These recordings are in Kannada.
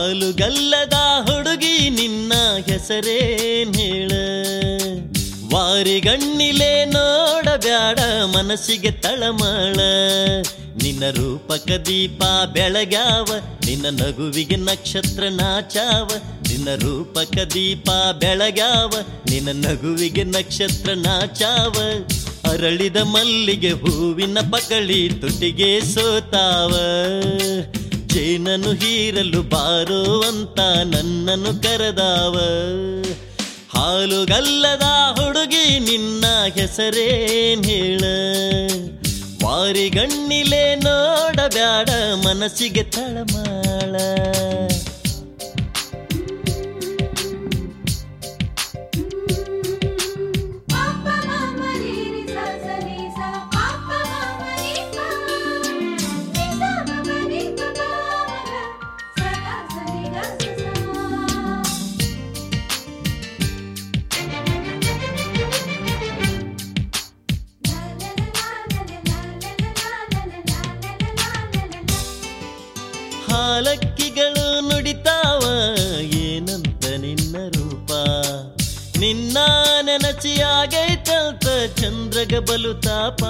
ಹಾಲುಗಲ್ಲದ ಹುಡುಗಿ ನಿನ್ನ ಹೆಸರೇನ್ ಹೇಳ ವಾರಿಗಣ್ಣಿಲೆ ನೋಡಬ್ಯಾಡ ಮನಸ್ಸಿಗೆ ತಳಮಳ ನಿನ್ನ ರೂಪಕ ದೀಪ ಬೆಳಗ್ಯಾವ ನಿನ್ನ ನಗುವಿಗೆ ನಕ್ಷತ್ರ ನಾಚಾವ ನಿನ್ನ ರೂಪಕ ದೀಪ ಬೆಳಗ್ಯಾವ ನಿನ್ನ ನಗುವಿಗೆ ನಕ್ಷತ್ರ ನಾಚಾವ ಅರಳಿದ ಮಲ್ಲಿಗೆ ಹೂವಿನ ಪಕಳಿ ತುಟಿಗೆ ಸೋತಾವ ಜೇನನು ಹೀರಲು ಬಾರೋ ಅಂತ ನನ್ನನ್ನು ಕರೆದಾವ ಹಾಲುಗಲ್ಲದ ಹುಡುಗಿ ನಿನ್ನ ಹೆಸರೇನ್ ಹೇಳ ವಾರಿಗಣ್ಣಿಲೆ ನೋಡಬ್ಯಾಡ ಮನಸ್ಸಿಗೆ ತಳಮಾಳ ಪಾಪ ಮಾಮರಿ ರಿ ಸ ಸ ನಿ ಸ ಪಾಪ ಮಾಮರಿ ಪ ನಿ ಸ ಮಾಮರಿ ಪ ಪ ಮ ಗ ಸ ಗ ಸ ನಿ ಗ ಸ ಸ ಹಾಲಕ್ಕಿಗಳು ನುಡಿತಾವ ಏನಂತ ನಿನ್ನ ರೂಪ ನಿನ್ನ ನೆನಚಿಯಾಗೈತಂತ ಚಂದ್ರಗ ಬಲು ತಾಪ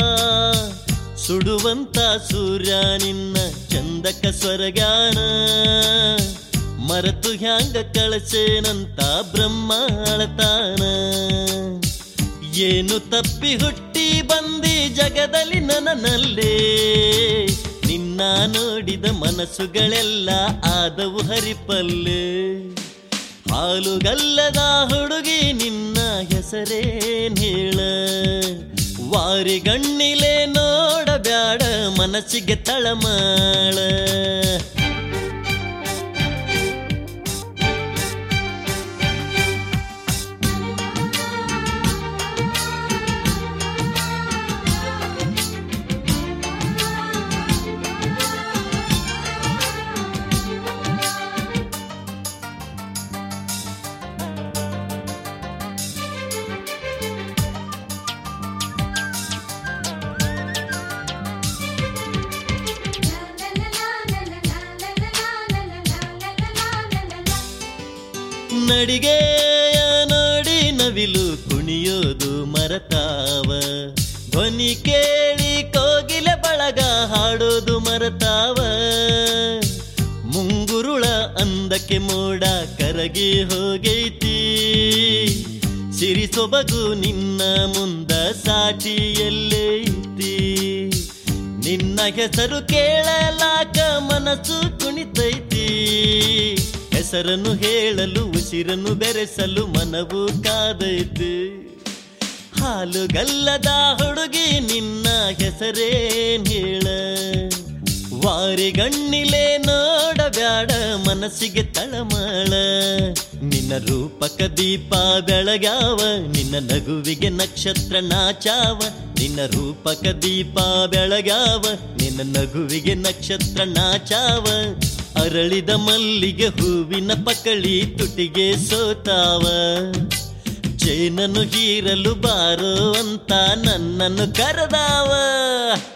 ಸುಡುವಂತ ಸೂರ್ಯ ನಿನ್ನ ಚಂದಕ ಸ್ವರಗಾನ ಮರೆತು ಹ್ಯಾಂಗ ಕಳಸೇನಂತ ಬ್ರಹ್ಮ ಅಳತಾನ ಏನು ತಪ್ಪಿ ಹುಟ್ಟಿ ಬಂದಿ ಜಗದಲ್ಲಿ ನನ್ನಲ್ಲೇ ನಿನ್ನ ನೋಡಿದ ಮನಸ್ಸುಗಳೆಲ್ಲ ಆದವು ಹರಿಪಲ್ಲೆ ಹಾಲುಗಲ್ಲದ ಹುಡುಗಿ ನಿನ್ನ ಹೆಸರೇನ್ ಹೇಳ ವಾರಿಗಣ್ಣಿಲೆ ನೋಡಬ್ಯಾಡ ಮನಸ್ಸಿಗೆ ತಳಮಾಳ ನಡಿಗೆಯ ನೋಡಿ ನವಿಲು ಕುಣಿಯೋದು ಮರತಾವ ಧ್ವನಿ ಕೇಳಿ ಕೋಗಿಲೆ ಬಳಗ ಹಾಡೋದು ಮರತಾವ ಮುಂಗುರುಳ ಅಂದಕ್ಕೆ ಮೋಡ ಕರಗಿ ಹೋಗೈತಿ ಸಿರಿ ಸೊಬಗು ನಿನ್ನ ಮುಂದ ಸಾಟಿ ಎಲ್ಲೈತಿ ನಿನ್ನ ಹೆಸರು ಕೇಳಲಾಕ ಮನಸ್ಸು ಕುಣಿತೈತಿ ಹೆಸರನ್ನು ಹೇಳಲು ಉಸಿರನ್ನು ಬೆರೆಸಲು ಮನವು ಕಾದೈತಿ ಹಾಲುಗಲ್ಲದ ಹುಡುಗಿ ನಿನ್ನ ಹೆಸರೇನ್ ಹೇಳ ವಾರಿಗಣ್ಣಿಲೆ ನೋಡಬ್ಯಾಡ ಮನಸ್ಸಿಗೆ ತಳಮಳ ನಿನ್ನ ರೂಪಕ ದೀಪ ಬೆಳಗಾವ ನಿನ್ನ ನಗುವಿಗೆ ನಕ್ಷತ್ರ ನಾಚಾವ ನಿನ್ನ ರೂಪಕ ದೀಪ ಬೆಳಗಾವ ನಿನ್ನ ನಗುವಿಗೆ ನಕ್ಷತ್ರ ನಾಚಾವ ಅರಳಿದ ಮಲ್ಲಿಗೆ ಹೂವಿನ ಪಕಳಿ ತುಟಿಗೆ ಸೋತಾವ ಜೇನನ್ನು ಹೀರಲು ಬಾರೋ ಅಂತ ನನ್ನನ್ನು ಕರೆದಾವ